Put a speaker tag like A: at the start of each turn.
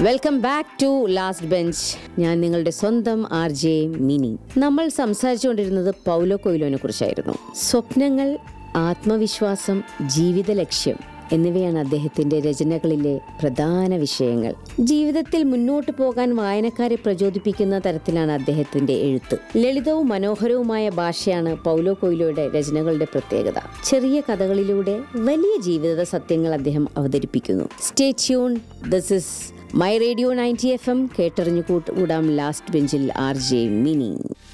A: welcome back to Last Bench ഞാൻ നിങ്ങളുടെ സ്വന്തം ആർ ജെ മിനി നമ്മൾ സംസാരിച്ചുകൊണ്ടിരുന്നത് പൗലോ കൊയിലോനെ കുറിച്ചായിരുന്നു സ്വപ്നങ്ങൾ ആത്മവിശ്വാസം ജീവിത ലക്ഷ്യം എന്നിവയാണ് അദ്ദേഹത്തിന്റെ രചനകളിലെ പ്രധാന വിഷയങ്ങൾ ജീവിതത്തിൽ മുന്നോട്ട് പോകാൻ വായനക്കാരെ പ്രചോദിപ്പിക്കുന്ന തരത്തിലാണ് അദ്ദേഹത്തിന്റെ എഴുത്ത് ലളിതവും മനോഹരവുമായ ഭാഷയാണ് പൗലോ കൊയിലോയുടെ രചനകളുടെ പ്രത്യേകത ചെറിയ കഥകളിലൂടെ വലിയ ജീവിത സത്യങ്ങൾ അദ്ദേഹം അവതരിപ്പിക്കുന്നു stay tune this is My Radio ninety F M കേട്ടറിഞ്ഞു കൂടാം ലാസ്റ്റ് ബെഞ്ചിൽ ആർ ജെ മിനി